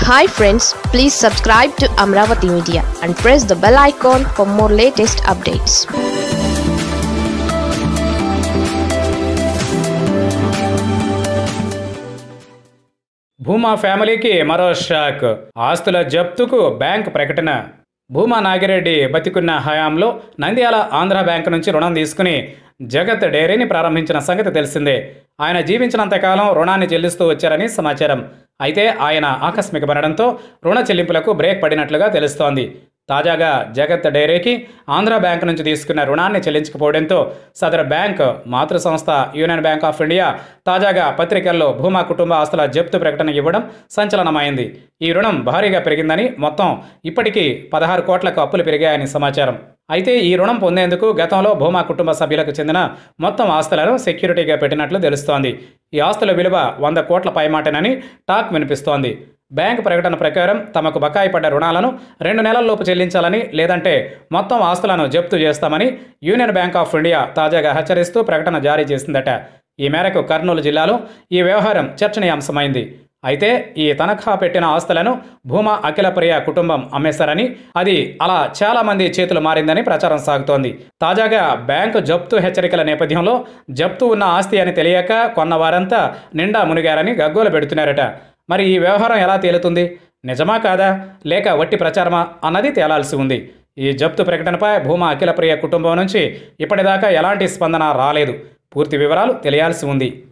hi friends please subscribe to Amaravati media and press the bell icon for more latest updates Bhuma ఫ్యామిలీకి మరో shock ఆస్తుల జప్తుకు bank ప్రకటన భూమా నాగిరెడ్డి బతికున్న హయాంలో నంద్యాల ఆంధ్ర బ్యాంక్ నుంచి రుణం తీసుకుని జగత్ డైరీని ప్రారంభించిన సంగతి తెలిసిందే ఆయన జీవించినంతకాలం రుణాన్ని చెల్లిస్తూ వచ్చారని సమాచారం అయితే ఆయన ఆకస్మిక మరణంతో రుణ చెల్లింపులకు బ్రేక్ పడినట్లుగా తెలుస్తోంది తాజాగా జగత్ డైరీకి ఆంధ్ర బ్యాంక్ నుంచి తీసుకున్న రుణాన్ని చెల్లించకపోవడంతో సదరు బ్యాంక్ మాతృ సంస్థ యూనియన్ బ్యాంక్ ఆఫ్ ఇండియా తాజాగా పత్రికల్లో భూమా కుటుంబ ఆస్తుల జప్తు ప్రకటన ఇవ్వడం సంచలనమైంది ఈ రుణం భారీగా పెరిగిందని మొత్తం ఇప్పటికీ పదహారు కోట్లకు అప్పులు పెరిగాయని సమాచారం అయితే ఈ రుణం పొందేందుకు గతంలో భూమా కుటుంబ సభ్యులకు చెందిన మొత్తం ఆస్తులను సెక్యూరిటీగా పెట్టినట్లు తెలుస్తోంది ఈ ఆస్తుల విలువ వంద కోట్ల పైమాటనని టాక్ వినిపిస్తోంది బ్యాంక్ ప్రకటన ప్రకారం తమకు బకాయి పడ్డ రుణాలను రెండు నెలల్లోపు చెల్లించాలని లేదంటే మొత్తం ఆస్తులను జప్తు చేస్తామని యూనియన్ బ్యాంక్ ఆఫ్ ఇండియా తాజాగా హెచ్చరిస్తూ ప్రకటన జారీ చేసిందట ఈ మేరకు కర్నూలు జిల్లాలో ఈ వ్యవహారం చర్చనీయాంశమైంది అయితే ఈ తనఖా పెట్టిన ఆస్తులను భూమా అఖిలప్రియ కుటుంబం అమ్మేశారని అది అలా చాలా మంది చేతులు మారిందని ప్రచారం సాగుతోంది తాజాగా బ్యాంకు జప్తు హెచ్చరికల నేపథ్యంలో జప్తు ఉన్న ఆస్తి అని తెలియక కొన్న వారంతా నిండా మునిగారని గగ్గోలు పెడుతున్నారట మరి ఈ వ్యవహారం ఎలా తేలుతుంది నిజమా కాదా లేక వట్టి ప్రచారమా అన్నది తేలాల్సి ఉంది ఈ జప్తు ప్రకటనపై భూమా అఖిలప్రియ కుటుంబం నుంచి ఇప్పటిదాకా ఎలాంటి స్పందన రాలేదు పూర్తి వివరాలు తెలియాల్సి ఉంది